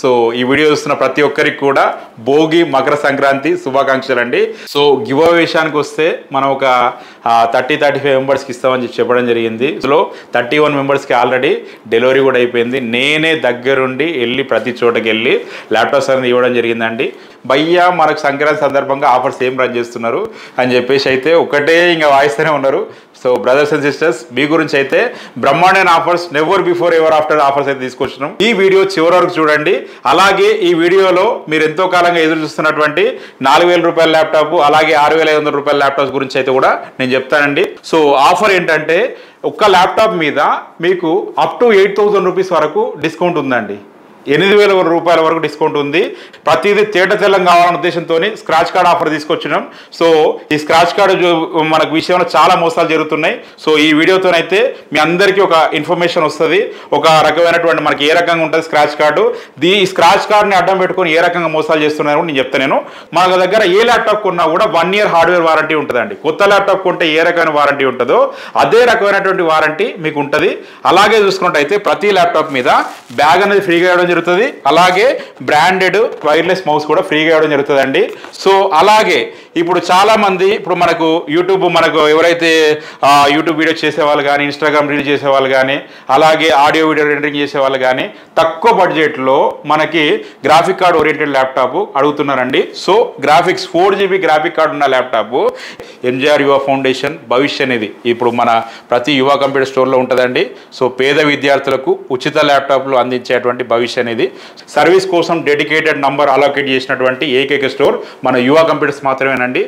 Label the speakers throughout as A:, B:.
A: so ఈ video చూస్తున్న ప్రతి ఒక్కరికి కూడా భోగి మకర సంక్రాంతి శుభాకాంక్షలు అండి సో గివ్ విషయానికి వస్తే మనం ఒక థర్టీ థర్టీ ఫైవ్ మెంబర్స్కి ఇస్తామని చెప్పి చెప్పడం జరిగింది సో థర్టీ వన్ మెంబర్స్కి ఆల్రెడీ డెలివరీ కూడా అయిపోయింది నేనే దగ్గరుండి వెళ్ళి ప్రతి చోటకి వెళ్ళి ల్యాప్టాప్స్ అనేది ఇవ్వడం జరిగిందండి భయ్యా మనకు సంక్రాంతి సందర్భంగా ఆఫర్స్ ఏం రన్ చేస్తున్నారు అని చెప్పేసి అయితే ఒకటే ఇంకా వాయిస్తూనే ఉన్నారు సో బ్రదర్స్ అండ్ సిస్టర్స్ మీ గురించి అయితే బ్రహ్మాండమైన offers never before ever after offers అయితే తీసుకొచ్చినాం ఈ వీడియో చివరి వరకు చూడండి అలాగే ఈ వీడియోలో మీరు ఎంతో కాలంగా ఎదురు చూస్తున్నటువంటి నాలుగు వేల రూపాయల ల్యాప్టాప్ అలాగే ఆరు వేల ఐదు వందల రూపాయల ల్యాప్టాప్స్ గురించి అయితే కూడా నేను చెప్తానండి సో ఆఫర్ ఏంటంటే ఒక్క ల్యాప్టాప్ మీద మీకు up to eight thousand rupees వరకు డిస్కౌంట్ ఉందండి ఎనిమిది వేల రూపాయల వరకు డిస్కౌంట్ ఉంది ప్రతిదీ తేట తెల్లం కావాలన్న ఉద్దేశంతో స్క్రాచ్ కార్డ్ ఆఫర్ తీసుకొచ్చినాం సో ఈ స్క్రాచ్ కార్డు జో- మనకు విషయంలో చాలా మోసాలు జరుగుతున్నాయి సో ఈ వీడియోతోనైతే మీ అందరికీ ఒక ఇన్ఫర్మేషన్ వస్తుంది ఒక రకమైనటువంటి మనకి ఏ రకంగా ఉంటుంది స్క్రాచ్ కార్డు దీ ఈ స్క్రాచ్ కార్డ్ని అడ్డం పెట్టుకొని ఏ రకంగా మోసాలు చేస్తున్నారో నేను చెప్తాను నేను మన దగ్గర ఏ ల్యాప్టాప్ కొన్నా కూడా వన్ ఇయర్ హార్డ్వేర్ వారంటీ ఉంటుందండి కొత్త ల్యాప్టాప్ కొంటే ఏ రకమైన వారంటీ ఉంటుందో అదే రకమైనటువంటి వారంటీ మీకు ఉంటుంది అలాగే చూసుకున్నట్టయితే ప్రతి ల్యాప్టాప్ మీద బ్యాగ్ అనేది ఫ్రీగా ఇవ్వడం జరుగుతుంది అలాగే బ్రాండెడ్ వైర్లెస్ మౌస్ కూడా ఫ్రీగా ఇవ్వడం జరుగుతుందండి సో అలాగే ఇప్పుడు చాలా మంది ఇప్పుడు మనకు యూట్యూబ్ మనకు ఎవరైతే ఆ, యూట్యూబ్ వీడియో చేసేవాళ్ళు కానీ ఇన్స్టాగ్రామ్ రీల్ చేసేవాళ్ళు కానీ అలాగే ఆడియో వీడియో రెండరింగ్ చేసేవాళ్ళు కానీ తక్కువ బడ్జెట్లో మనకి గ్రాఫిక్ కార్డ్ ఓరియంటెడ్ ల్యాప్టాప్ అడుగుతున్నారండి so graphics four GB graphic card ఉన్న ల్యాప్టాప్ ఎంజిఆర్ యువ ఫౌండేషన్ భవిష్య అనేది ఇప్పుడు మన ప్రతి యువ కంప్యూటర్ స్టోర్లో ఉంటుందండి సో పేద విద్యార్థులకు ఉచిత ల్యాప్టాప్లు అందించేటువంటి భవిష్య అనేది సర్వీస్ కోసం డెడికేటెడ్ నంబర్ అలోకేట్ చేసినటువంటి ఏకైక స్టోర్ మన యువ కంప్యూటర్స్ మాత్రమేనండి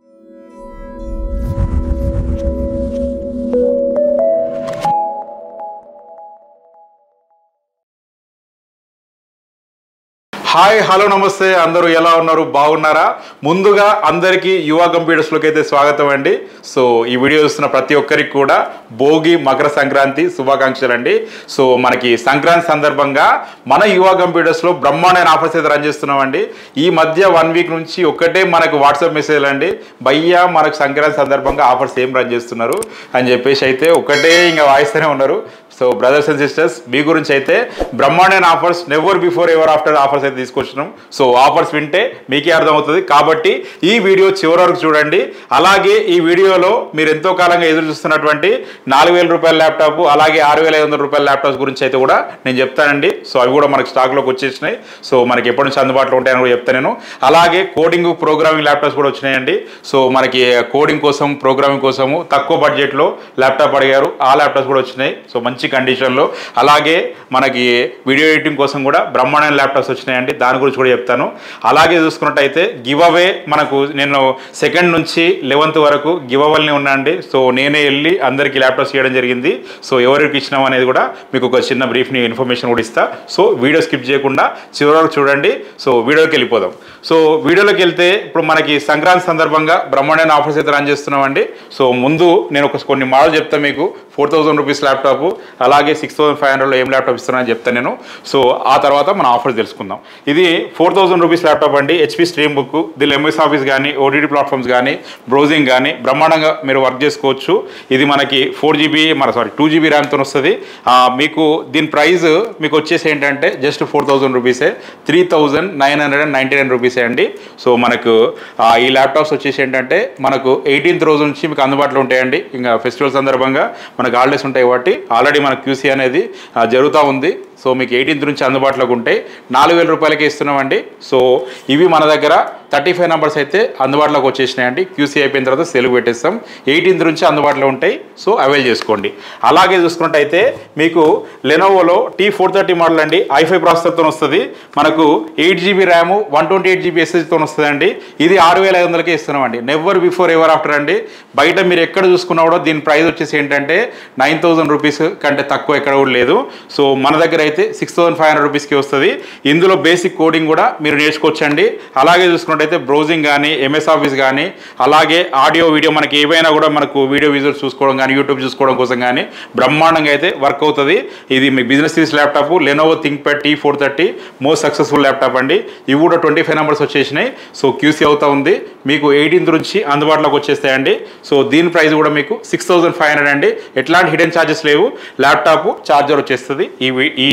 A: హాయ్ హలో నమస్తే అందరూ ఎలా ఉన్నారు బాగున్నారా ముందుగా అందరికీ యువ కంప్యూటర్స్లోకి అయితే స్వాగతం అండి సో ఈ వీడియో చూస్తున్న ప్రతి ఒక్కరికి కూడా భోగి మకర సంక్రాంతి శుభాకాంక్షలు అండి సో మనకి సంక్రాంతి సందర్భంగా మన యువ కంప్యూటర్స్లో బ్రహ్మాండమైన ఆఫర్స్ అయితే రన్ చేస్తున్నామండి ఈ మధ్య వన్ వీక్ నుంచి ఒక్కటే మనకు వాట్సాప్ మెసేజ్ అండి భయ్యా మనకు సంక్రాంతి సందర్భంగా ఆఫర్స్ ఏం రన్ చేస్తున్నారు అని చెప్పేసి అయితే ఒకటే ఇంకా వాయిస్తూనే ఉన్నారు సో బ్రదర్స్ అండ్ సిస్టర్స్ మీ గురించి అయితే బ్రహ్మాండమైన offers never before ever after offers అయితే తీసుకొచ్చినాం సో ఆఫర్స్ వింటే మీకే అర్థమవుతుంది కాబట్టి ఈ వీడియో చివరి వరకు చూడండి అలాగే ఈ వీడియోలో మీరు ఎంతో కాలంగా ఎదురు చూస్తున్నటువంటి నాలుగు వేల రూపాయల ల్యాప్టాప్ అలాగే ఆరు వేల ఐదు వందల రూపాయల ల్యాప్టాప్స్ గురించి అయితే కూడా నేను చెప్తానండి సో అవి కూడా మనకి స్టాక్లోకి వచ్చేసినాయి సో మనకి ఎప్పటి నుంచి అందుబాటులో ఉంటాయని కూడా చెప్తాను నేను అలాగే కోడింగ్ ప్రోగ్రామింగ్ ల్యాప్టాప్స్ కూడా వచ్చినాయండి సో మనకి కోడింగ్ కోసం ప్రోగ్రామింగ్ కోసము తక్కువ బడ్జెట్లో ల్యాప్టాప్ అడిగారు ఆ ల్యాప్టాప్స్ కూడా వచ్చినాయి సో మంచి కండిషన్లో అలాగే మనకి వీడియో ఎడిటింగ్ కోసం కూడా బ్రహ్మాండమైన ల్యాప్టాప్స్ వచ్చినాయండి దాని గురించి కూడా చెప్తాను అలాగే చూసుకున్నట్టయితే గివ్ అవే మనకు నేను సెకండ్ నుంచి లెవెన్త్ వరకు గివ్ అవ్వల్ని ఉన్నాండి సో నేనే వెళ్ళి అందరికీ ల్యాప్టాప్స్ ఇవ్వడం జరిగింది సో ఎవరికి ఇచ్చినాం అనేది కూడా మీకు ఒక చిన్న బ్రీఫ్ని ఇన్ఫర్మేషన్ కూడా ఇస్తా సో వీడియో స్కిప్ చేయకుండా చివరి వరకు చూడండి సో వీడియోకి వెళ్ళిపోదాం సో వీడియోలోకి వెళ్తే ఇప్పుడు మనకి సంక్రాంతి సందర్భంగా బ్రహ్మాండమైన ఆఫర్స్ అయితే రన్ చేస్తున్నామండి సో ముందు నేను ఒక కొన్ని మోడల్ చెప్తాను మీకు ఫోర్ థౌసండ్ రూపీస్ ల్యాప్టాప్ అలాగే సిక్స్ థౌసండ్ ఫైవ్ హండ్రెడ్లో ఏం ల్యాప్టాప్ ఇస్తున్నానని చెప్తాను నేను సో ఆ తర్వాత మన ఆఫర్స్ తెలుసుకుందాం ఇది ఫోర్ థౌసండ్ రూపీస్ ల్యాప్టాప్ అండి హెచ్పి స్ట్రీమ్ బుక్ దీనిలో ఎంఎస్ ఆఫీస్ కానీ ఓటీటీ ప్లాట్ఫామ్స్ కానీ బ్రౌజింగ్ కానీ బ్రహ్మాండంగా మీరు వర్క్ చేసుకోవచ్చు ఇది మనకి ఫోర్ జీబీ మన సారీ టూ జీబీ ర్యామ్తో వస్తుంది ఆ, మీకు దీని ప్రైస్ మీకు వచ్చేసి ఏంటంటే జస్ట్ ఫోర్ థౌసండ్ రూపీసే three thousand nine hundred and ninety nine రూపీసే అండి సో మనకు ఆ, ఈ ల్యాప్టాప్స్ వచ్చేసి ఏంటంటే మనకు ఎయిటీన్త్ రోజు నుంచి మీకు అందుబాటులో ఉంటాయండి ఇంకా ఫెస్టివల్ సందర్భంగా మనకు హాలిడేస్ ఉంటాయి కాబట్టి ఆల్రెడీ మన క్యూసీ అనేది ఆ, జరుగుతూ ఉంది సో మీకు ఎయిటీన్త్ నుంచి అందుబాటులోకి ఉంటాయి నాలుగు వేల రూపాయలకే ఇస్తున్నామండి సో ఇవి మన దగ్గర థర్టీ ఫైవ్ నెంబర్స్ అయితే అందుబాటులోకి వచ్చేసినాయండి క్యూసీ అయిపోయిన తర్వాత సెలవు పెట్టేస్తాం ఎయిటీన్త్ నుంచి అందుబాటులో ఉంటాయి సో అవైల్ చేసుకోండి అలాగే చూసుకున్నట్టయితే మీకు లెనోవోలో టీ ఫోర్ థర్టీ మోడల్ అండి ఐఫై ప్రాసెసర్తో వస్తుంది మనకు eight GB RAM one twenty eight GB ఎస్ఎస్తో వస్తుందండి ఇది ఆరు వేల ఐదు వందలకే ఇస్తున్నామండి నెవర్ బిఫోర్ ఎవర్ ఆఫ్టర్ అండి బయట మీరు ఎక్కడ చూసుకున్నా కూడా దీని ప్రైస్ వచ్చేసి ఏంటంటే నైన్ థౌసండ్ రూపీస్ కంటే తక్కువ ఎక్కడ కూడా లేదు సో మన దగ్గర అయితే సిక్స్ థౌసండ్ ఫైవ్ హండ్రెడ్ రూపీస్కి వస్తుంది ఇందులో బేసిక్ కోడింగ్ కూడా మీరు నేర్చుకోవచ్చండి అలాగే చూసుకున్నట్టయితే బ్రౌజింగ్ కానీ ఎంఎస్ ఆఫీస్ కానీ అలాగే ఆడియో వీడియో మనకి ఏవైనా కూడా మనకు వీడియో విజువల్స్ చూసుకోవడం కానీ యూట్యూబ్ చూసుకోవడం కోసం కానీ బ్రహ్మాండంగా అయితే వర్క్ అవుతుంది ఇది మీ business series laptop Lenovo ThinkPad T four thirty most successful laptop అండి ఇవి కూడా ట్వంటీ ఫైవ్ నెంబర్స్ వచ్చేసినాయి సో క్యూసీ అవుతా ఉంది మీకు ఎయిటీన్త్ నుంచి అందుబాటులోకి వచ్చేస్తాయండి సో దీని ప్రైస్ కూడా మీకు సిక్స్ థౌసండ్ ఫైవ్ హండ్రెడ్ అండి ఎట్లాంటి హిడెన్ ఛార్జెస్ లేవు ల్యాప్టాప్ ఛార్జర్ వచ్చేస్తుంది ఈ వి- ఈ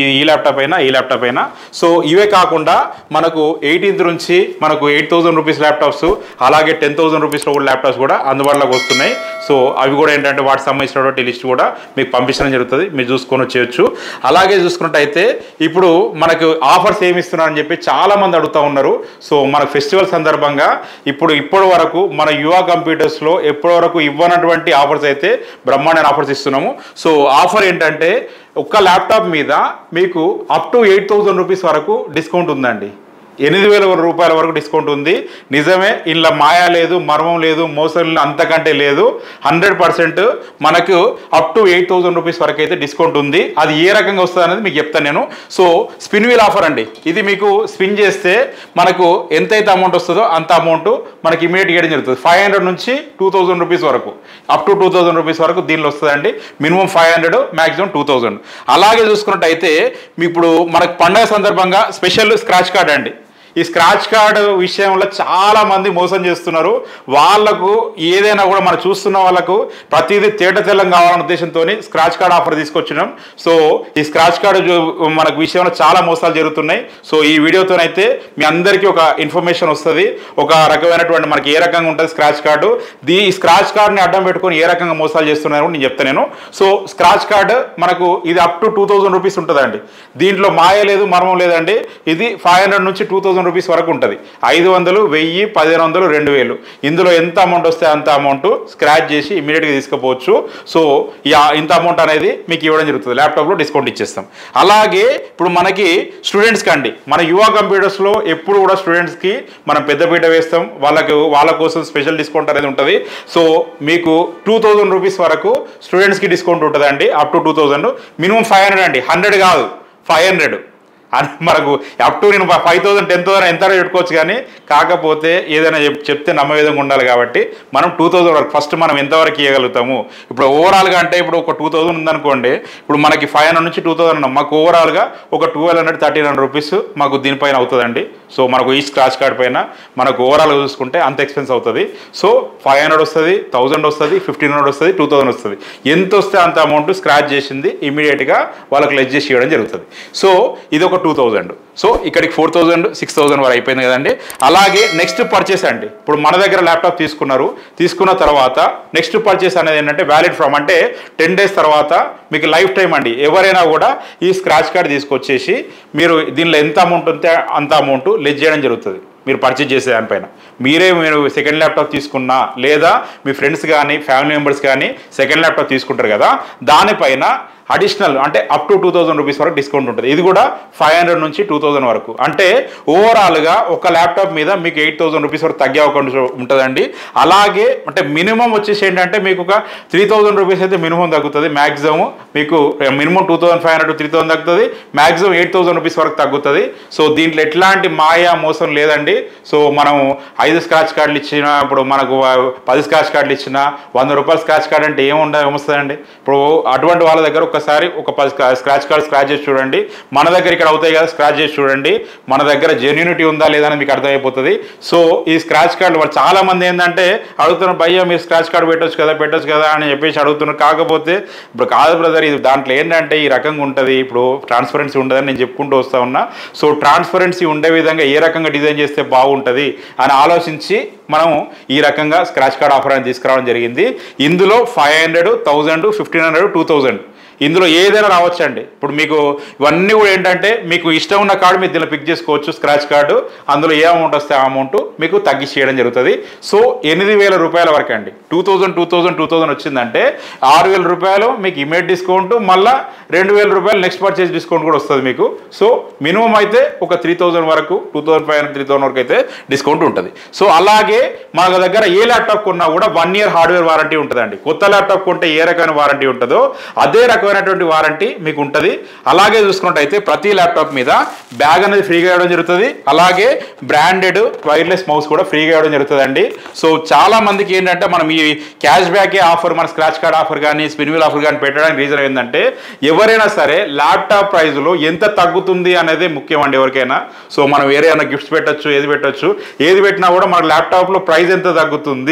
A: ఈ ల్యాప్టాప్ అయినా ఈ ల్యాప్టాప్ అయినా సో ఇవే కాకుండా మనకు ఎయిటీన్త్ నుంచి మనకు ఎయిట్ థౌసండ్ రూపీస్ ల్యాప్టాప్స్ అలాగే టెన్ థౌసండ్ రూపీస్లో కూడా ల్యాప్టాప్స్ కూడా అందుబాటులోకి వస్తున్నాయి సో అవి కూడా ఏంటంటే వాటికి సంబంధించినటువంటి లిస్ట్ కూడా మీకు పంపించడం జరుగుతుంది మీరు చూసుకొని వచ్చేయచ్చు అలాగే చూసుకున్నట్టయితే ఇప్పుడు మనకు ఆఫర్స్ ఏమి ఇస్తున్నారని చెప్పి చాలా మంది అడుగుతూ ఉన్నారు సో మన ఫెస్టివల్ సందర్భంగా ఇప్పుడు ఇప్పటి వరకు మన యువ కంప్యూటర్స్లో ఎప్పటి వరకు ఇవ్వనటువంటి ఆఫర్స్ అయితే బ్రహ్మాండమైన ఆఫర్స్ ఇస్తున్నాము సో ఆఫర్ ఏంటంటే ఒక్క ల్యాప్టాప్ మీద మీకు up to eight thousand rupees వరకు డిస్కౌంట్ ఉందండి ఎనిమిది వేల రూపాయల వరకు డిస్కౌంట్ ఉంది నిజమే ఇంట్లో మాయా లేదు మర్మం లేదు మోసం అంతకంటే లేదు హండ్రెడ్ పర్సెంట్ మనకు up to eight thousand rupees వరకు అయితే డిస్కౌంట్ ఉంది అది ఏ రకంగా వస్తుంది అనేది మీకు చెప్తాను నేను సో స్పిన్ వీల్ ఆఫర్ అండి ఇది మీకు స్పిన్ చేస్తే మనకు ఎంతైతే అమౌంట్ వస్తుందో అంత అమౌంట్ మనకి ఇమీడియట్ ఇవ్వడం జరుగుతుంది ఫైవ్ హండ్రెడ్ నుంచి టూ థౌసండ్ రూపీస్ వరకు up to two thousand rupees వరకు దీనిలో వస్తుందండి minimum five hundred maximum two thousand అలాగే చూసుకున్నట్టయితే మీ ఇప్పుడు మనకు పండగ సందర్భంగా స్పెషల్ స్క్రాచ్ కార్డ్ అండి ఈ స్క్రాచ్ కార్డు విషయంలో చాలా మంది మోసం చేస్తున్నారు వాళ్ళకు ఏదైనా కూడా మనం చూస్తున్న వాళ్ళకు ప్రతిదీ తేట తెల్లం కావాలనే ఉద్దేశంతో స్క్రాచ్ కార్డ్ ఆఫర్ తీసుకొచ్చినాం సో ఈ స్క్రాచ్ కార్డు జు- మనకు విషయంలో చాలా మోసాలు జరుగుతున్నాయి సో ఈ వీడియోతోనైతే మీ అందరికీ ఒక ఇన్ఫర్మేషన్ వస్తుంది ఒక రకమైనటువంటి మనకి ఏ రకంగా ఉంటుంది స్క్రాచ్ కార్డు దీ ఈ స్క్రాచ్ కార్డ్ని అడ్డం పెట్టుకొని ఏ రకంగా మోసాలు చేస్తున్నారు నేను చెప్తాను నేను సో స్క్రాచ్ కార్డు మనకు ఇది up to two thousand rupees ఉంటుందండి దీంట్లో మాయ లేదు మర్మం లేదండి ఇది ఫైవ్ హండ్రెడ్ నుంచి టూ థౌసండ్ రూపీస్ వరకు ఉంటుంది ఐదు వందలు వెయ్యి పదిహేను వందలు రెండు వేలు ఇందులో ఎంత అమౌంట్ వస్తే అంత అమౌంట్ స్క్రాచ్ చేసి ఇమీడియట్గా తీసుకుపోవచ్చు సో ఈ ఆ- ఇంత అమౌంట్ అనేది మీకు ఇవ్వడం జరుగుతుంది ల్యాప్టాప్లో డిస్కౌంట్ ఇచ్చేస్తాం అలాగే ఇప్పుడు మనకి స్టూడెంట్స్కి అండి మన యువ కంప్యూటర్స్లో ఎప్పుడు కూడా స్టూడెంట్స్కి మనం పెద్దపీట వేస్తాం వాళ్ళకు వాళ్ళ కోసం స్పెషల్ డిస్కౌంట్ అనేది ఉంటుంది సో మీకు టూ థౌజండ్ రూపీస్ వరకు స్టూడెంట్స్కి డిస్కౌంట్ ఉంటుందండి up to two thousand minimum five hundred అండి హండ్రెడ్ కాదు ఫైవ్ హండ్రెడ్ అని మనకు అప్ టు నేను ఫైవ్ థౌసండ్ టెన్ థౌసండ్ ఎంత పెట్టుకోవచ్చు కానీ కాకపోతే ఏదైనా చెప్- చెప్తే నమ్మే విధంగా ఉండాలి కాబట్టి మనం టూ థౌసండ్ వరకు ఫస్ట్ మనం ఎంతవరకు ఇవ్వగలుగుతాము ఇప్పుడు ఓవరాల్గా అంటే ఇప్పుడు ఒక టూ థౌసండ్ ఉందనుకోండి ఇప్పుడు మనకి ఫైవ్ హండ్రెడ్ నుంచి టూ థౌసండ్ ఉన్నాం మాకు ఓవరాల్గా ఒక twelve hundred thirteen hundred rupees మాకు దీనిపైన అవుతుందండి సో మనకు ఈ స్క్రాచ్ కార్డ్ పైన మనకు ఓవరాల్గా చూసుకుంటే అంత ఎక్స్పెన్స్ అవుతుంది సో ఫైవ్ హండ్రెడ్ వస్తుంది థౌసండ్ వస్తుంది ఫిఫ్టీన్ హండ్రెడ్ వస్తుంది టూ థౌసండ్ వస్తుంది ఎంత వస్తే అంత అమౌంట్ స్క్రాచ్ చేసింది ఇమీడియట్గా వాళ్ళకి లెస్ చేసి ఇవ్వడం జరుగుతుంది సో ఇది ఒక టూ థౌజండ్ సో ఇక్కడికి ఫోర్ థౌజండ్ సిక్స్ థౌజండ్ వరకు అయిపోయింది కదండి అలాగే నెక్స్ట్ పర్చేస్ అండి ఇప్పుడు మన దగ్గర ల్యాప్టాప్ తీసుకున్నారు తీసుకున్న తర్వాత నెక్స్ట్ పర్చేస్ అనేది ఏంటంటే వ్యాలిడ్ ఫ్రమ్ అంటే టెన్ డేస్ తర్వాత మీకు లైఫ్ టైం అండి ఎవరైనా కూడా ఈ స్క్రాచ్ కార్డ్ తీసుకొచ్చేసి మీరు దీనిలో ఎంత అమౌంట్ ఉంటే అంత అమౌంట్ లెస్ చేయడం జరుగుతుంది మీరు పర్చేజ్ చేసే దానిపైన మీరే మీరు సెకండ్ ల్యాప్టాప్ తీసుకున్నా లేదా మీ ఫ్రెండ్స్ కానీ ఫ్యామిలీ మెంబర్స్ కానీ సెకండ్ ల్యాప్టాప్ తీసుకుంటారు కదా దానిపైన అడిషనల్ అంటే up to two thousand rupees వరకు డిస్కౌంట్ ఉంటుంది ఇది కూడా ఫైవ్ హండ్రెడ్ నుంచి టూ థౌసండ్ వరకు అంటే ఓవరాల్గా ఒక ల్యాప్టాప్ మీద మీకు ఎయిట్ థౌసండ్ రూపీస్ వరకు తగ్గే అవకాశం ఉంటుందండి అలాగే అంటే మినిమం వచ్చేసి ఏంటంటే మీకు ఒక త్రీ థౌసండ్ రూపీస్ అయితే మినిమం తగ్గుతుంది మ్యాక్సిమం మీకు minimum two thousand five hundred three thousand తగ్గుతుంది మ్యాక్సిమం ఎయిట్ థౌసండ్ రూపీస్ వరకు తగ్గుతుంది సో దీంట్లో ఎట్లాంటి మాయా మోసం లేదండి సో మనం ఐదు స్క్రాచ్ కార్డులు ఇచ్చినా ఇప్పుడు మనకు పది స్క్రాచ్ కార్డులు ఇచ్చినా వంద రూపాయల స్క్రాచ్ కార్డ్ అంటే ఏముండ ఏమొస్తుందండి ఇప్పుడు అటువంటి వాళ్ళ దగ్గర ఒకసారి ఒక పది స్క్రా- స్క్రాచ్ కార్డ్ స్క్రాచ్ చేసి చూడండి మన దగ్గర ఇక్కడ అవుతాయి కదా స్క్రాచ్ చేసి చూడండి మన దగ్గర జెన్యూనిటీ ఉందా లేదా అని మీకు అర్థమైపోతుంది సో ఈ స్క్రాచ్ కార్డులు వాళ్ళు చాలా మంది ఏంటంటే అడుగుతున్నారు భయ్యా మీరు స్క్రాచ్ కార్డ్ పెట్టొచ్చు కదా పెట్టొచ్చు కదా అని చెప్పేసి అడుగుతున్నారు కాకపోతే ఇప్పుడు కాదు బ్రదర్ ఇది దాంట్లో ఏంటంటే ఈ రకంగా ఉంటుంది ఇప్పుడు ట్రాన్స్పరెన్సీ ఉండదని నేను చెప్పుకుంటూ వస్తా ఉన్నా సో ట్రాన్స్పరెన్సీ ఉండే విధంగా ఏ రకంగా డిజైన్ చేస్తే బాగుంటుంది అని ఆలోచించి మనం ఈ రకంగా స్క్రాచ్ కార్డ్ ఆఫర్ అని తీసుకురావడం జరిగింది ఇందులో five hundred thousand fifteen hundred two thousand ఇందులో ఏదైనా రావచ్చండి ఇప్పుడు మీకు ఇవన్నీ కూడా ఏంటంటే మీకు ఇష్టం ఉన్న కార్డు మీరు దీనిలో పిక్ చేసుకోవచ్చు స్క్రాచ్ కార్డు అందులో ఏ అమౌంట్ వస్తే ఆ అమౌంట్ మీకు తగ్గించి చేయడం జరుగుతుంది సో ఎనిమిది వేల రూపాయల వరకు అండి two thousand two thousand two thousand వచ్చిందంటే ఆరు వేల రూపాయలు మీకు ఇమీడియట్ డిస్కౌంట్ మళ్ళీ రెండు వేల రూపాయలు నెక్స్ట్ పర్చేజ్ డిస్కౌంట్ కూడా వస్తుంది మీకు సో మినిమం అయితే ఒక త్రీ థౌజండ్ వరకు two thousand five hundred three thousand వరకు అయితే డిస్కౌంట్ ఉంటుంది సో అలాగే మన దగ్గర ఏ ల్యాప్టాప్ కొన్నా కూడా వన్ ఇయర్ హార్డ్వేర్ వారంటీ ఉంటుందండి కొత్త ల్యాప్టాప్ కొంటే ఏ రకమైన వారంటీ ఉంటుందో అదే రకమైనటువంటి వారంటీ మీకు ఉంటుంది అలాగే చూసుకున్నట్టయితే ప్రతి ల్యాప్టాప్ మీద బ్యాగ్ అనేది ఫ్రీగా ఇవ్వడం జరుగుతుంది అలాగే బ్రాండెడ్ వైర్లెస్ మౌస్ కూడా ఫ్రీగా ఇవ్వడం జరుగుతుందండి సో చాలా మందికి ఏంటంటే మనం ఈ క్యాష్ బ్యాక్ ఆఫర్ మన స్క్రాచ్ కార్డ్ ఆఫర్ కానీ స్పిన్ వీల్ ఆఫర్ కానీ పెట్టడానికి రీజన్ ఏంటంటే ఎవరైనా సరే ల్యాప్టాప్ ప్రైస్లో ఎంత తగ్గుతుంది అనేది ముఖ్యం అండి ఎవరికైనా సో మనం వేరే ఏమైనా గిఫ్ట్స్ పెట్టొచ్చు ఏది పెట్టొచ్చు ఏది పెట్టినా కూడా మన ల్యాప్టాప్లో ప్రైస్ ఎంత తగ్గుతుంది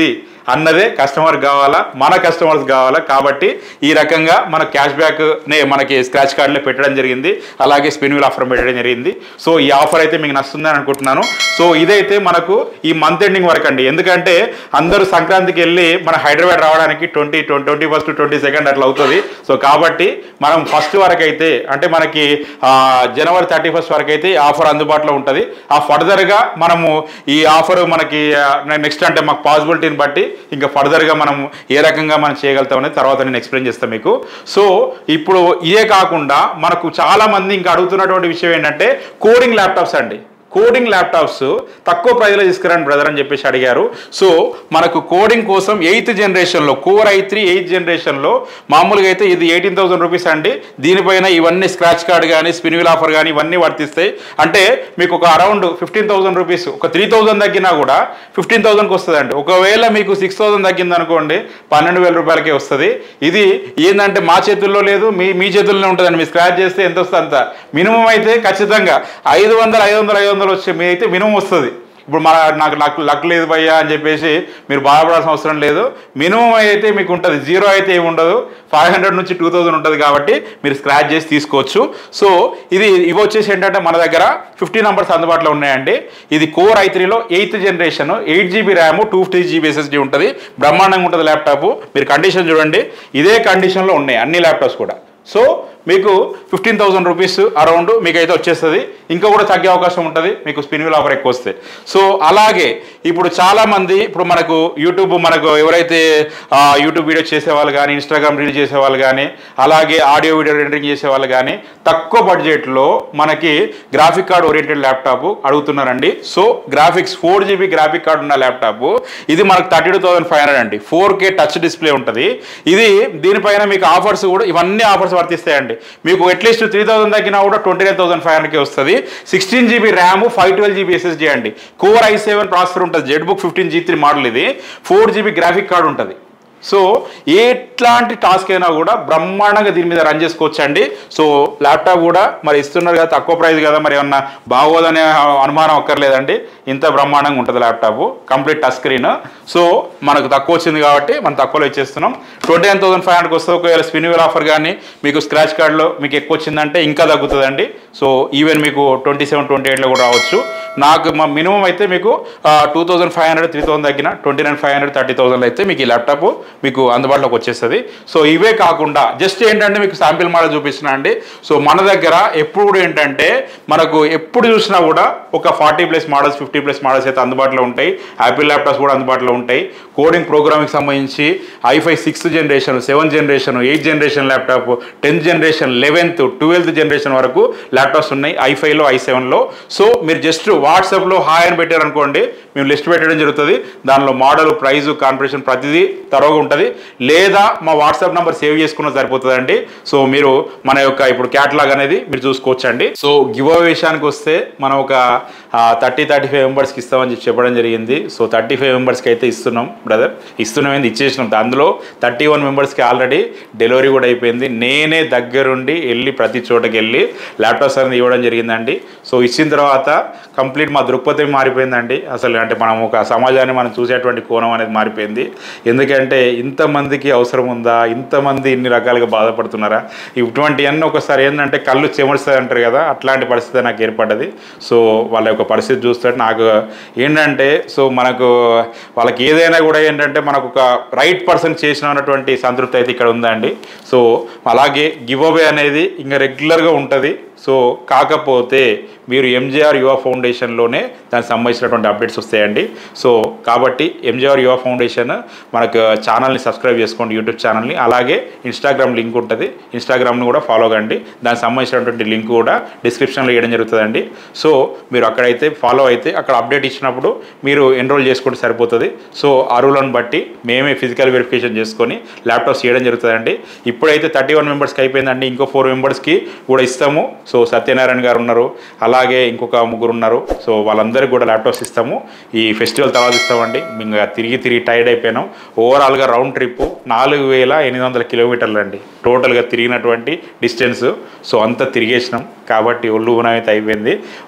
A: అన్నదే కస్టమర్ కావాలా మన కస్టమర్స్ కావాలా కాబట్టి ఈ రకంగా మన క్యాష్ బ్యాక్ నే మనకి స్క్రాచ్ కార్డులో పెట్టడం జరిగింది అలాగే స్పిన్ వీల్ ఆఫర్ పెట్టడం జరిగింది సో ఈ ఆఫర్ అయితే మీకు నచ్చుతుందని అనుకుంటున్నాను సో ఇదైతే మనకు ఈ మంత్ ఎండింగ్ వరకు అండి ఎందుకంటే అందరూ సంక్రాంతికి వెళ్ళి మన హైదరాబాద్ రావడానికి twenty twenty first twenty second అట్లా అవుతుంది సో కాబట్టి మనం ఫస్ట్ వరకు అయితే అంటే మనకి ఆ, జనవరి థర్టీ ఫస్ట్ వరకు అయితే ఈ ఆఫర్ అందుబాటులో ఉంటుంది ఆ ఫర్దర్గా మనము ఈ ఆఫర్ మనకి నెక్స్ట్ అంటే మాకు పాసిబిలిటీని బట్టి ఇంకా ఫర్దర్గా మనం ఏ రకంగా మనం చేయగలుగుతాం అనేది తర్వాత నేను ఎక్స్ప్లెయిన్ చేస్తాను మీకు సో ఇప్పుడు ఇదే కాకుండా మనకు చాలా మంది ఇంకా అడుగుతున్నటువంటి విషయం ఏంటంటే కోడింగ్ ల్యాప్టాప్స్ అండి కోడింగ్ ల్యాప్టాప్స్ తక్కువ ప్రైజ్లో తీసుకురండి బ్రదర్ అని చెప్పేసి అడిగారు సో మనకు కోడింగ్ కోసం ఎయిత్ జనరేషన్లో కోర్ ఐ త్రీ ఎయిత్ జనరేషన్లో మామూలుగా అయితే ఇది ఎయిటీన్ థౌసండ్ రూపీస్ అండి దీనిపైన ఇవన్నీ స్క్రాచ్ కార్డ్ కానీ స్పిన్ వీల్ ఆఫర్ కానీ ఇవన్నీ వర్తిస్తాయి అంటే మీకు ఒక అరౌండ్ ఫిఫ్టీన్ థౌసండ్ రూపీస్ ఒక త్రీ థౌసండ్ తగ్గినా కూడా ఫిఫ్టీన్ థౌసండ్కి వస్తుందండి ఒకవేళ మీకు సిక్స్ థౌసండ్ తగ్గింది అనుకోండి పన్నెండు వేల రూపాయలకే వస్తుంది ఇది ఏంటంటే మా చేతుల్లో లేదు మీ మీ చేతుల్లోనే ఉంటుందండి మీ స్క్రాచ్ చేస్తే ఎంత వస్తుంది అంత మినిమం అయితే ఖచ్చితంగా ఐదు వందలు ఐదు వందలు ఐదు వందలు వచ్చే మీ అయితే మినిమం వస్తుంది ఇప్పుడు మన నాకు లక్ లక్ లేదు భయ్యా అని చెప్పేసి మీరు బాధపడాల్సిన అవసరం లేదు మినిమం అయితే మీకు ఉంటుంది జీరో అయితే ఏమి ఉండదు ఫైవ్ హండ్రెడ్ నుంచి టూ థౌజండ్ ఉంటుంది కాబట్టి మీరు స్క్రాచ్ చేసి తీసుకోవచ్చు సో ఇది ఇవి వచ్చేసి ఏంటంటే మన దగ్గర ఫిఫ్టీ నంబర్స్ అందుబాటులో ఉన్నాయండి ఇది కోర్ ఐ త్రీలో eighth generation eight GB RAM two fifty GB SSD ఉంటుంది బ్రహ్మాండంగా ఉంటుంది ల్యాప్టాప్ మీరు కండిషన్ చూడండి ఇదే కండిషన్లో ఉన్నాయి అన్ని ల్యాప్టాప్స్ కూడా సో మీకు ఫిఫ్టీన్ థౌసండ్ రూపీస్ అరౌండ్ మీకు అయితే వచ్చేస్తుంది ఇంకా కూడా తగ్గే అవకాశం ఉంటుంది మీకు స్పిన్ వీల్ ఆఫర్ ఎక్కువ వస్తే సో అలాగే ఇప్పుడు చాలా మంది ఇప్పుడు మనకు యూట్యూబ్ మనకు ఎవరైతే ఆ, యూట్యూబ్ వీడియో చేసేవాళ్ళు కానీ ఇన్స్టాగ్రామ్ రీల్ చేసేవాళ్ళు కానీ అలాగే ఆడియో వీడియో రెండరింగ్ చేసేవాళ్ళు కానీ తక్కువ బడ్జెట్లో మనకి గ్రాఫిక్ కార్డ్ ఓరియంటెడ్ ల్యాప్టాప్ అడుగుతున్నారండి so graphics four GB graphic card ఉన్న ల్యాప్టాప్ ఇది మనకు thirty two thousand five hundred అండి ఫోర్ కే టచ్ డిస్ప్లే ఉంటుంది ఇది దీనిపైన మీకు ఆఫర్స్ కూడా ఇవన్నీ ఆఫర్స్ వర్తిస్తాయండి మీకు అట్లీస్ట్ త్రీ థౌసండ్ తగ్గినా కూడా ట్వంటీ నైన్ థౌసండ్ ఫైవ్ హండ్రెడ్కి వస్తుంది sixteen GB RAM five twelve GB SSD అండి కోర్ ఐ సెవెన్ ప్రాసెసర్ ఉంటుంది Z book fifteen G three model ఇది ఫోర్ జీబీ గ్రాఫిక్ కార్డ్ ఉంటుంది సో ఎట్లాంటి టాస్క్ అయినా కూడా బ్రహ్మాండంగా దీని మీద రన్ చేసుకోవచ్చు అండి సో ల్యాప్టాప్ కూడా మరి ఇస్తున్నారు కదా తక్కువ ప్రైస్ కదా మరి ఏమన్నా బాగోదనే అనుమానం అక్కర్లేదండి ఇంత బ్రహ్మాండంగా ఉంటుంది laptop complete touch screen so మనకు తక్కువ వచ్చింది కాబట్టి మనం తక్కువలో ఇచ్చేస్తున్నాం ట్వంటీ నైన్ థౌసండ్ ఫైవ్ హండ్రెడ్కి వస్తుంది ఒకవేళ స్పిన్ వీల్ ఆఫర్ కానీ మీకు స్క్రాచ్ కార్డ్లో మీకు ఎక్కువ వచ్చిందంటే ఇంకా తగ్గుతుందండి సో ఈవెన్ మీకు ట్వంటీ సెవెన్ ట్వంటీ ఎయిట్లో కూడా రావచ్చు నాకు మా మినిమం అయితే మీకు two thousand five hundred three thousand తగ్గిన twenty nine five hundred thirty thousand అయితే మీకు ఈ ల్యాప్టాప్ మీకు అందుబాటులోకి వచ్చేస్తుంది సో ఇవే కాకుండా జస్ట్ ఏంటంటే మీకు శాంపిల్ మోడల్ చూపిస్తున్నా అండి సో మన దగ్గర ఎప్పుడు కూడా ఏంటంటే మనకు ఎప్పుడు చూసినా కూడా ఒక forty plus models fifty plus models అయితే అందుబాటులో ఉంటాయి యాపిల్ ల్యాప్టాప్స్ కూడా అందుబాటులో ఉంటాయి కోడింగ్ ప్రోగ్రామింగ్ సంబంధించి i five sixth generation seventh generation eighth generation laptop tenth generation eleventh twelfth generation వరకు ల్యాప్టాప్స్ ఉన్నాయి ఐఫైలో ఐ సెవెన్లో సో మీరు జస్ట్ వాట్సాప్లో హాయ్ అని పెట్టారనుకోండి మేము లిస్ట్ పెట్టడం జరుగుతుంది దానిలో మోడల్ ప్రైజు కాన్ఫిగరేషన్ ప్రతిదీ తరోగా ఉంటుంది లేదా మా వాట్సాప్ నెంబర్ సేవ్ చేసుకున్న సరిపోతుందండి సో మీరు మన యొక్క ఇప్పుడు క్యాటలాగ్ అనేది మీరు చూసుకోవచ్చండి సో గివ్ విషయానికి వస్తే మనం ఒక థర్టీ థర్టీ ఫైవ్ మెంబర్స్కి ఇస్తామని చెప్పి చెప్పడం జరిగింది సో థర్టీ ఫైవ్ మెంబర్స్కి అయితే ఇస్తున్నాం బ్రదర్ ఇస్తున్నాం ఏంది ఇచ్చేసినాం అందులో థర్టీ వన్ మెంబర్స్కి ఆల్రెడీ డెలివరీ కూడా అయిపోయింది నేనే దగ్గరుండి వెళ్ళి ప్రతి చోటకి వెళ్ళి ల్యాప్టాప్స్ అనేది ఇవ్వడం జరిగిందండి సో ఇచ్చిన తర్వాత కంప్లీట్ మా దృక్పథం మారిపోయిందండి అసలు అంటే మనం ఒక సమాజాన్ని మనం చూసేటువంటి కోణం అనేది మారిపోయింది ఎందుకంటే ఇంతమందికి అవసరం ఉందా ఇంతమంది ఇన్ని రకాలుగా బాధపడుతున్నారా ఇటువంటివన్నీ ఒకసారి ఏంటంటే కళ్ళు చెమరుస్తుంది అంటారు కదా అట్లాంటి పరిస్థితి నాకు ఏర్పడ్డది సో వాళ్ళ యొక్క పరిస్థితి చూస్తే నాకు ఏంటంటే సో మనకు వాళ్ళకి ఏదైనా కూడా ఏంటంటే మనకు ఒక రైట్ పర్సన్ చేసిన అన్నటువంటి సంతృప్తి అయితే ఇక్కడ ఉందండి సో అలాగే గివ్ అవే అనేది ఇంకా రెగ్యులర్గా ఉంటుంది సో కాకపోతే మీరు ఎంజేఆర్ యువ ఫౌండేషన్లోనే దానికి సంబంధించినటువంటి అప్డేట్స్ వస్తాయండి సో కాబట్టి ఎంజేఆర్ యువ ఫౌండేషన్ మనకు ఛానల్ని సబ్స్క్రైబ్ చేసుకోండి యూట్యూబ్ ఛానల్ని అలాగే ఇన్స్టాగ్రామ్ లింక్ ఉంటుంది ఇన్స్టాగ్రామ్ని కూడా ఫాలో కండి దానికి సంబంధించినటువంటి లింక్ కూడా డిస్క్రిప్షన్లో ఇవ్వడం జరుగుతుందండి సో మీరు అక్కడైతే ఫాలో అయితే అక్కడ అప్డేట్ ఇచ్చినప్పుడు మీరు ఎన్రోల్ చేసుకుంటే సరిపోతుంది సో అరువులను బట్టి మేమే ఫిజికల్ వెరిఫికేషన్ చేసుకొని ల్యాప్టాప్స్ ఇవ్వడం జరుగుతుందండి ఇప్పుడైతే థర్టీ వన్ మెంబర్స్కి అయిపోయిందండి ఇంకో ఫోర్ మెంబర్స్కి కూడా ఇస్తాము సో సత్యనారాయణ గారు ఉన్నారు అలాగే ఇంకొక ముగ్గురు ఉన్నారు సో వాళ్ళందరికీ కూడా ల్యాప్టాప్స్ ఇస్తాము ఈ ఫెస్టివల్ తర్వాత ఇస్తామండి ఇంకా తిరిగి తిరిగి టైర్డ్ అయిపోయినాం ఓవరాల్గా రౌండ్ ట్రిప్ నాలుగు వేల ఎనిమిది వందల కిలోమీటర్లు అండి టోటల్గా తిరిగినటువంటి డిస్టెన్స్ సో అంతా తిరిగేసినాం కాబట్టి ఒళ్ళు ఊనం అయితే అయిపోయింది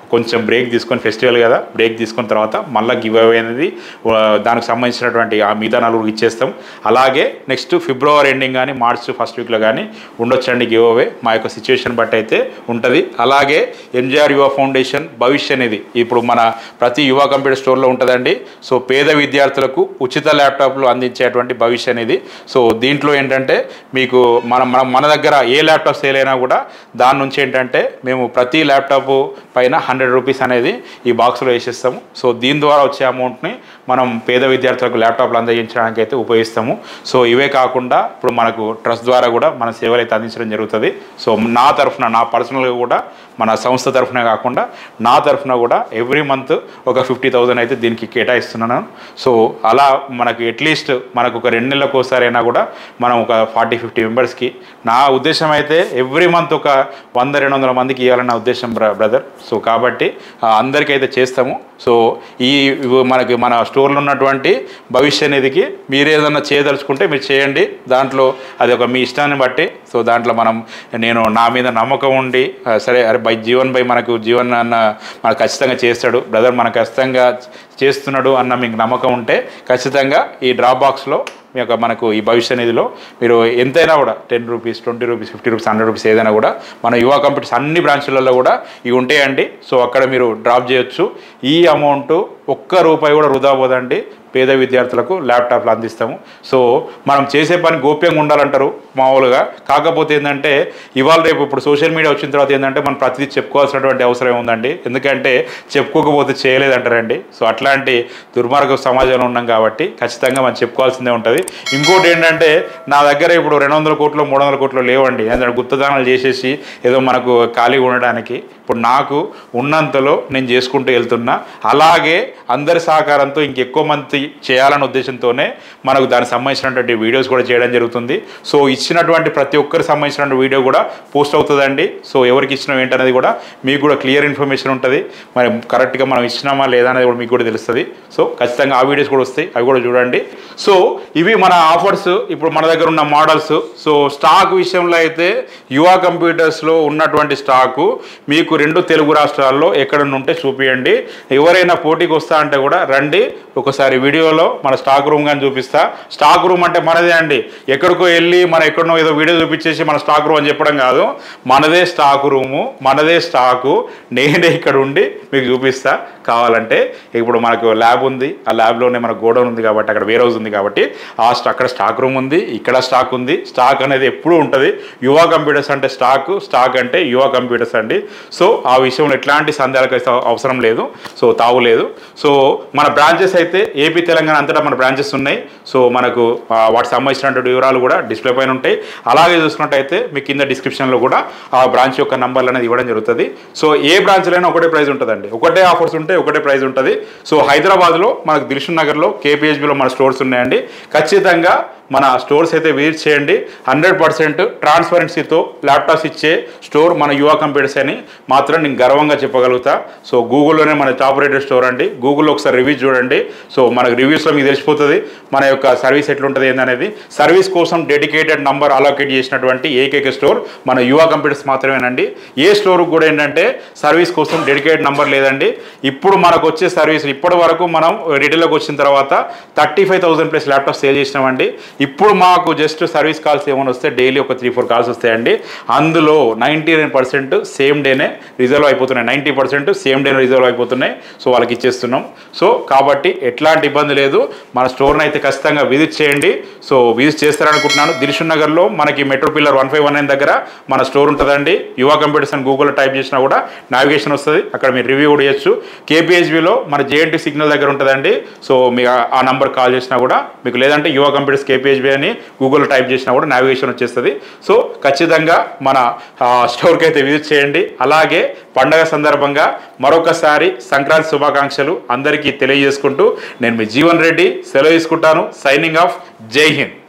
A: కొంచెం బ్రేక్ తీసుకొని ఫెస్టివల్ కదా బ్రేక్ తీసుకున్న తర్వాత మళ్ళీ గివ్ అవే అనేది ఆ, దానికి సంబంధించినటువంటి ఆ మిగతా నలుగురికి ఇచ్చేస్తాం అలాగే నెక్స్ట్ ఫిబ్రవరి ఎండింగ్ కానీ మార్చ్ ఫస్ట్ వీక్లో కానీ ఉండొచ్చండి గివ్ అవే మా యొక్క సిచ్యువేషన్ బట్టి అయితే ఉంటుంది అలాగే ఎంజిఆర్ యువ ఫౌండేషన్ భవిష్య అనేది ఇప్పుడు మన ప్రతి యువ కంప్యూటర్ స్టోర్లో ఉంటుందండి సో పేద విద్యార్థులకు ఉచిత ల్యాప్టాప్లు అందించేటువంటి భవిష్య అనేది సో దీంట్లో ఏంటంటే మీకు మన మన మన దగ్గర ఏ ల్యాప్టాప్ సేల్ అయినా కూడా దాని నుంచి ఏంటంటే మేము ప్రతి ల్యాప్టాప్ పైన హండ్రెడ్ రూపీస్ అనేది ఈ బాక్స్లో వేసేస్తాము సో దీని ద్వారా వచ్చే అమౌంట్ని మనం పేద విద్యార్థులకు ల్యాప్టాప్లు అందజేయించడానికి అయితే ఉపయోగిస్తాము సో ఇవే కాకుండా ఇప్పుడు మనకు ట్రస్ట్ ద్వారా కూడా మన సేవలు అయితే అందించడం జరుగుతుంది సో నా తరఫున నా పర్సనల్గా కూడా మన సంస్థ తరఫున కాకుండా నా తరఫున కూడా ఎవ్రీ మంత్ ఒక ఫిఫ్టీ థౌజండ్ అయితే దీనికి కేటాయిస్తున్నాను సో అలా మనకు అట్లీస్ట్ మనకు ఒక రెండు నెలలకు ఒకసారైనా కూడా మనం ఒక ఫార్టీ ఫిఫ్టీ మెంబర్స్కి నా ఉద్దేశం అయితే ఎవ్రీ మంత్ ఒక వంద రెండు వందల మందికి ఇవ్వాలన్న ఉద్దేశం బ్ర బ్రదర్ సో కాబట్టి ఆ, అందరికీ అయితే చేస్తాము సో ఈ ఇవి మనకి మన స్టోర్లో ఉన్నటువంటి భవిష్య నిధికి మీరు ఏదైనా చేయదలుచుకుంటే మీరు చేయండి దాంట్లో అది ఒక మీ ఇష్టాన్ని బట్టి సో దాంట్లో మనం నేను నా మీద నమ్మకం ఉండి ఆ, సరే అరే బై జీవన్ బై మనకు జీవన్ అన్న మనకు ఖచ్చితంగా చేస్తాడు బ్రదర్ మనకు ఖచ్చితంగా చేస్తున్నాడు అన్న మీకు నమ్మకం ఉంటే ఖచ్చితంగా ఈ డ్రాప్ బాక్స్లో మీ యొక్క మనకు ఈ భవిష్య నిధిలో మీరు ఎంతైనా కూడా ten rupees twenty rupees fifty rupees hundred rupees ఏదైనా కూడా మన యువ కంప్యూటర్స్ అన్ని బ్రాంచ్లలో కూడా ఇవి ఉంటాయండి సో అక్కడ మీరు డ్రాప్ చేయొచ్చు ఈ అమౌంట్ ఒక్క రూపాయి కూడా వృధా పోదండి పేద విద్యార్థులకు ల్యాప్టాప్లు అందిస్తాము సో మనం చేసే పని గోప్యంగా ఉండాలంటారు మామూలుగా కాకపోతే ఏంటంటే ఇవాళ రేపు ఇప్పుడు సోషల్ మీడియా వచ్చిన తర్వాత ఏంటంటే మనం ప్రతిదీ చెప్పుకోవాల్సినటువంటి అవసరం ఉందండి ఎందుకంటే చెప్పుకోకపోతే చేయలేదంటారండి సో అట్లాంటి దుర్మార్గ సమాజంలో ఉన్నాం కాబట్టి ఖచ్చితంగా మనం చెప్పుకోవాల్సిందే ఉంటుంది ఇంకోటి ఏంటంటే నా దగ్గర ఇప్పుడు రెండు వందల కోట్లు మూడు వందల కోట్లు లేవండి ఎందుకంటే గుత్తదానాలు చేసేసి ఏదో మనకు ఖాళీగా ఉండడానికి ఇప్పుడు నాకు ఉన్నంతలో నేను చేసుకుంటూ వెళ్తున్నా అలాగే అందరి సహకారంతో ఇంకెక్కువ మంది చేయాలనే ఉద్దేశంతోనే మనకు దానికి సంబంధించినటువంటి వీడియోస్ కూడా చేయడం జరుగుతుంది సో ఇచ్చినటువంటి ప్రతి ఒక్కరికి సంబంధించినటువంటి వీడియో కూడా పోస్ట్ అవుతుందండి సో ఎవరికి ఇచ్చినాం ఏంటనేది కూడా మీకు కూడా క్లియర్ ఇన్ఫర్మేషన్ ఉంటుంది మరి కరెక్ట్గా మనం ఇచ్చినామా లేదా అనేది కూడా మీకు కూడా తెలుస్తుంది సో ఖచ్చితంగా ఆ వీడియోస్ కూడా వస్తాయి అవి కూడా చూడండి సో ఇవి మన ఆఫర్స్ ఇప్పుడు మన దగ్గర ఉన్న మోడల్స్ సో స్టాక్ విషయంలో అయితే యువ కంప్యూటర్స్లో ఉన్నటువంటి స్టాకు మీకు రెండు తెలుగు రాష్ట్రాల్లో ఎక్కడ ఉంటే చూపియండి ఎవరైనా పోటీకి వస్తా అంటే కూడా రండి ఒకసారి వీడియోలో మన స్టాక్ రూమ్ కానీ చూపిస్తా స్టాక్ రూమ్ అంటే మనదే అండి ఎక్కడికో వెళ్ళి మన ఎక్కడనో ఏదో వీడియో చూపించేసి మన స్టాక్ రూమ్ అని చెప్పడం కాదు మనదే స్టాక్ రూము మనదే స్టాకు నేనే ఇక్కడ ఉండి మీకు చూపిస్తా కావాలంటే ఇప్పుడు మనకు ల్యాబ్ ఉంది ఆ ల్యాబ్లోనే మన గోడౌన్ ఉంది కాబట్టి అక్కడ వేర్ హౌస్ ఉంది కాబట్టి ఆ స్టా అక్కడ స్టాక్ రూమ్ ఉంది ఇక్కడ స్టాక్ ఉంది స్టాక్ అనేది ఎప్పుడూ ఉంటుంది యువ కంప్యూటర్స్ అంటే స్టాక్ స్టాక్ అంటే యువ కంప్యూటర్స్ అండి సో ఆ విషయంలో ఎట్లాంటి సందేహాలకు అయితే అవసరం లేదు సో తావు లేదు సో మన బ్రాంచెస్ అయితే ఏపీ తెలంగాణ అంతటా మన బ్రాంచెస్ ఉన్నాయి సో మనకు ఆ, వాటికి సంబంధించినటువంటి వివరాలు కూడా డిస్ప్లే పైన ఉంటాయి అలాగే చూసుకున్నట్టయితే మీ కింద డిస్క్రిప్షన్లో కూడా ఆ బ్రాంచ్ యొక్క నంబర్లు అనేది ఇవ్వడం జరుగుతుంది సో ఏ బ్రాంచ్లైనా ఒకటే ప్రైస్ ఉంటుందండి ఒకటే ఆఫర్స్ ఉంటే ఒకటే ప్రైస్ ఉంటుంది సో హైదరాబాద్లో మనకు దిల్షన్ నగర్లో కేపీహెచ్బిలో మన స్టోర్స్ ఉన్నాయండి ఖచ్చితంగా మన స్టోర్స్ అయితే విజిట్ చేయండి హండ్రెడ్ పర్సెంట్ ట్రాన్స్పరెన్సీతో ల్యాప్టాప్స్ ఇచ్చే స్టోర్ మన యువ కంప్యూటర్స్ అని మాత్రం నేను గర్వంగా చెప్పగలుగుతా సో గూగుల్లోనే మన టాప్ రేటెడ్ స్టోర్ అండి గూగుల్లో ఒకసారి రివ్యూస్ చూడండి సో మనకు రివ్యూస్లో మీకు తెలిసిపోతుంది మన యొక్క సర్వీస్ ఎట్లుంటుంది ఏందనేది సర్వీస్ కోసం డెడికేటెడ్ నంబర్ అలోకేట్ చేసినటువంటి ఏకైక స్టోర్ మన యువ కంప్యూటర్స్ మాత్రమేనండి ఏ స్టోర్ కూడా ఏంటంటే సర్వీస్ కోసం డెడికేటెడ్ నంబర్ లేదండి ఇప్పుడు మనకు వచ్చే సర్వీస్ ఇప్పటి వరకు మనం రిటైల్లోకి వచ్చిన తర్వాత thirty five thousand plus laptop sale చేసినామండి ఇప్పుడు మాకు జస్ట్ సర్వీస్ కాల్స్ ఏమైనా వస్తే డైలీ ఒక త్రీ ఫోర్ కాల్స్ వస్తాయండి అందులో నైంటీ నైన్ పర్సెంట్ సేమ్ డేనే రిజర్వ్ అయిపోతున్నాయి నైంటీ పర్సెంట్ సేమ్ డేనే రిజర్వ్ అయిపోతున్నాయి సో వాళ్ళకి ఇచ్చేస్తున్నాం సో కాబట్టి ఎట్లాంటి ఇబ్బంది లేదు మన స్టోర్ని అయితే ఖచ్చితంగా విజిట్ చేయండి సో విజిట్ చేస్తారనుకుంటున్నాను దిల్షన్ నగర్లో మనకి metro pillar one five one nine దగ్గర మన స్టోర్ ఉంటుందండి యువ కంప్యూటర్స్ అని గూగుల్లో టైప్ చేసినా కూడా నావిగేషన్ వస్తుంది అక్కడ మీరు రివ్యూ కూడా చేయొచ్చు కేపీహెచ్బిలో మన జేఎన్టీ సిగ్నల్ దగ్గర ఉంటుందండి సో మీ ఆ- ఆ నంబర్ కాల్ చేసినా కూడా మీకు లేదంటే యువ కంప్యూటర్స్ కేపీహెచ్బి అని గూగుల్లో టైప్ చేసినా కూడా నావిగేషన్ వచ్చేస్తుంది సో ఖచ్చితంగా మన ఆ, స్టోర్కి అయితే విజిట్ చేయండి అలాగే పండగ సందర్భంగా మరొకసారి సంక్రాంతి శుభాకాంక్షలు అందరికీ తెలియజేసుకుంటూ నేను మీ జీవన్ రెడ్డి సెలవు తీసుకుంటాను సైనింగ్ ఆఫ్ జై హింద్